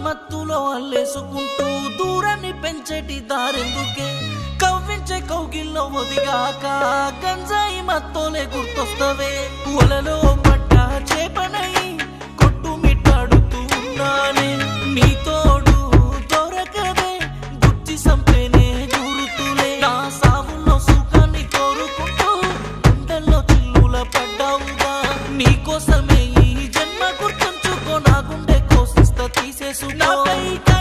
మత్తులో అల్లేసుకుంటూ దూరాన్ని పెంచేటి దారెందుకే కవ్వించే కౌగిల్లో ఒదిగాక గంజాయి మత్తోలే గుర్తొస్తవే ఒలలో పడ్డ చేపనై కొట్టు మిట్టాడుతూ ఉన్నానే నీ తోడు దొరకదే గుచ్చి సంపేనే జూరుతులే నా సావులో సుఖాన్ని కోరుకుంటూ గుండెల్లో చిల్లుల పడ్డావుగా నీకోసమే ఈ జన్మ గుర్తుంచుకో నా గుండె కోసిస్తా తీసేసు నాపై